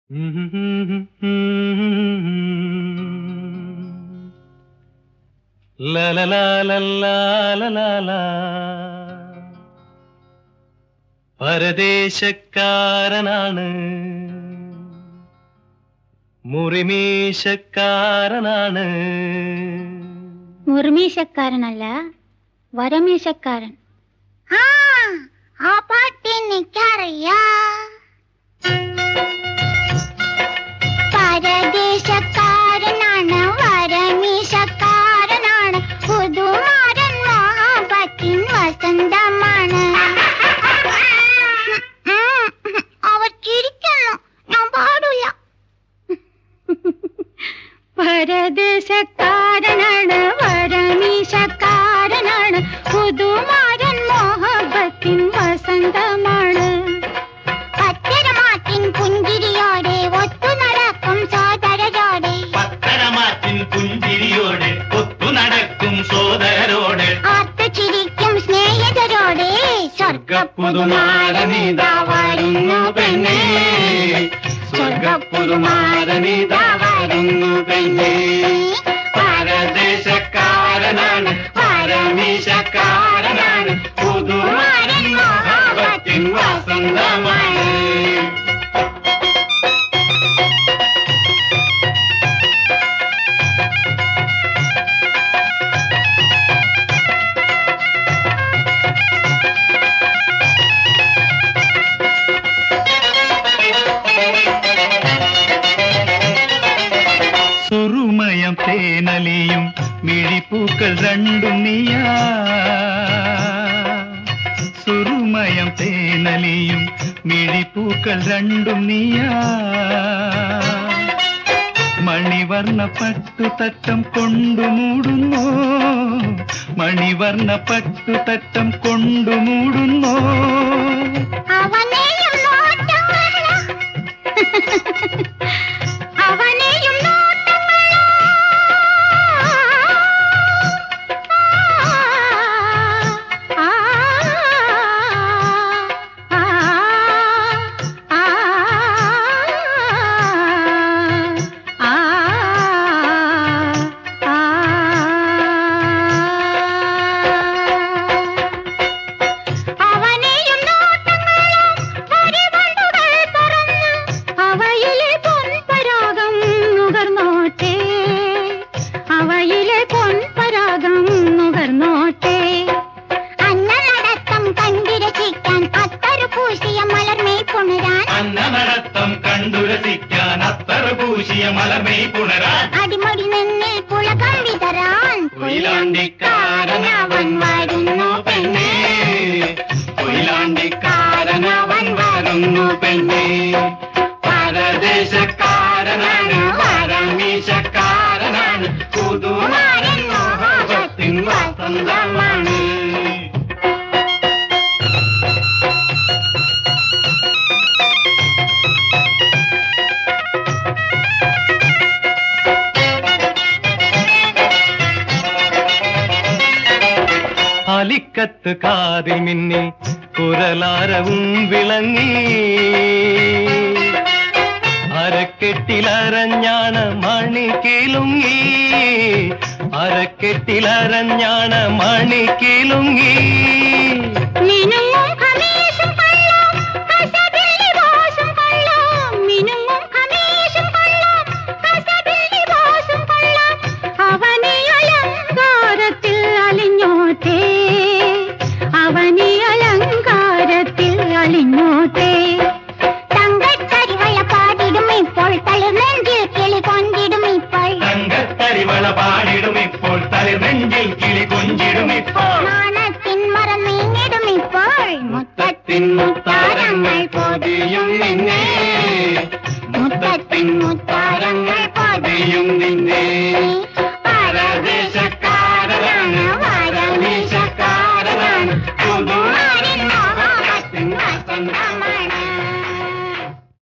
പരദേശക്കാരനാണ് മുറിമീശക്കാരനാണ് മുർമീശക്കാരനല്ല വരമീശക്കാരൻ ആ ആ പാട്ട് എനിക്കറിയാ പരദേശക്കാരനാണ് വരമീശക്കാരനാണ് പുതുമാരൻ മഹാപത്തിൻ വസന്തമാണ് ഉം, അവർ ചിരിക്കുന്നു ഞാൻ പാടില്ല പരദേശക്കാരനാണ് വരമീശക്കാരനാണ് പുതുമാരൻ മോഹബത്തിൻ വസന്തമാണ് പത്തരമാറ്റിൻ പുഞ്ചിരിയോടെ ഒത്തു നടക്കും സോദരരോടെ പത്തരമാറ്റിൻ പുഞ്ചിരിയോടെ ഒത്തു നടക്കും സോദരരോടെ ആർത്തു ചിരിക്കും സ്നേഹിതരോടെ സ്വർഗപ്പുതുമാരനിതാ വരുന്നു പെണ്ണേ സ്വർഗപ്പുതുമാരനിതാ വരുന്നു പെണ്ണേ പരദേശക്കാരനാണ് പരമീശക്കാരനാണ് പുതുമാരൻ മഹാപത്തിൻ വസന്തമാണ് സുറുമയം തേനലിയും മിഴിപ്പൂക്കൾ രണ്ടും നീയാ സുറുമയം തേനലിയും മിഴിപ്പൂക്കൾ രണ്ടും നീയാ മണിവർണ്ണ പട്ടുതട്ടം കൊണ്ടു മൂടുന്നു മണിവർണ്ണ പട്ടുതട്ടം കൊണ്ടു മൂടുന്നു അവനെയും നോട്ടങ്ങളോ അവനെയും നോട്ടങ്ങളോ ആ, ആ, ആ, ആ, ആ. അവനെയും നോട്ടങ്ങളും വരിവണ്ടുകൾ തുറന്ന് അവയിലെ പൊൻപരാഗം നുകർന്നോട്ടെ അവയിലെ പൊൻപരാഗം നുകർന്നോട്ടെ അന്നനടക്കം കണ്ടിരസിക്കാൻ അത്തരു പൂശിയ മലർമേ പുണരാൻ അന്നനടത്തം കണ്ടുരസിക്കാൻ അത്തറ പൂശിയ മലമേ പുണരാൻ അടിമടി നിന്നിൽ പുളകം വിതറാൻ കൊയിലാണ്ടിക്കാരനവൻ വരുന്നു പെണ്ണേ കൊയിലാണ്ടിക്കാരനവൻ വരുന്നു പെണ്ണേ പരദേശക്കാരനാണ് പരമീശക്കാരനാണ് പുതുമാരൻ മോഹത്തിൻ വസന്തമാണ് അലിക്കത്ത് കാതിൽ മിന്നി കുരലാരവും വിളങ്ങി അരക്കെട്ടിലരഞ്ഞാണ് മണി കിലുങ്ങി അരക്കെട്ടിലരഞ്ഞാണ് മണി കിലുങ്ങി മിനുങ്ങും ഖമീസും കൊള്ളാം കസബിൽ ലിബാസും കൊള്ളാം മിനുങ്ങും ഖമീസും കൊള്ളാം കസബിൽ ലിബാസും കൊള്ളാം അവനെ അലങ്കാരത്തിൽ അലിഞ്ഞോട്ടെ അവനെ അലങ്കാരത്തിൽ അലിഞ്ഞോട്ടെ തങ്കക്കരിവള പാടിടും ഇപ്പോൾ തളിർനെഞ്ചിൽ കിളി കൊണ്ടിടും ഇപ്പോൾ തങ്കത്തരിവള പാടിടും ഇപ്പോൾ തളിർനെഞ്ചിൽ കിളി കൊഞ്ചിടും ഇപ്പോൾ നാണത്തിൻ മറം നീങ്ങിടും ഇപ്പോൾ മുത്തത്തിൻ മുത്താരങ്ങൾ പൊതിയും നിന്നെ മുത്തത്തിൻ മുത്താരങ്ങൾ പൊതിയും നിന്നെ